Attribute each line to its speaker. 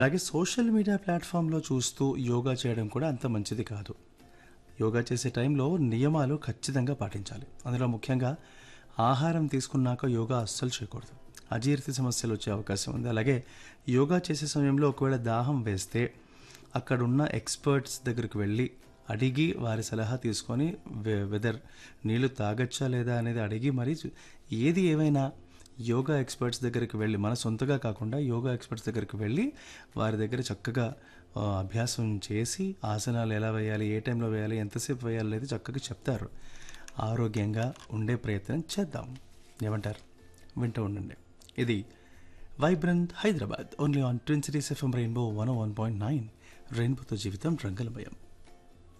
Speaker 1: అలాగే social media ప్లాట్ఫామ్లో చూస్తూ యోగా చేయడం కూడా అంత మంచిది కాదు యోగా చేసే టైంలో నియమాలు ఖచ్చితంగా పాటించాలి అందులో ముఖ్యంగా ఆహారం తీసుకున్నాక యోగా అస్సలు చేయకూడదు అజీర్తి సమస్యలు వచ్చే అవకాశం ఉంది అలాగే యోగా చేసే సమయంలో ఒకవేళ దాహం వేస్తే అక్కడున్న ఎక్స్పర్ట్స్ దగ్గరికి వెళ్ళి అడిగి వారి సలహా తీసుకొని వె- వెదర్ నీళ్లు తాగచ్చా లేదా అనేది అడిగి మరి చూ- ఏది ఏమైనా యోగా ఎక్స్పర్ట్స్ దగ్గరికి వెళ్ళి మన సొంతగా కాకుండా యోగా ఎక్స్పర్ట్స్ దగ్గరికి వెళ్ళి వారి దగ్గర చక్కగా ఆ, అభ్యాసం చేసి ఆసనాలు ఎలా వేయాలి ఏ టైంలో వేయాలి ఎంతసేపు వేయాలి అనేది చక్కగా చెప్తారు ఆరోగ్యంగా ఉండే ప్రయత్నం చేద్దాం ఏమంటారు వింటూ ఉండండి ఇది vibrant Hyderabad only on twin cities FM rainbow one one point nine రెయిన్బోతో జీవితం రంగులమయం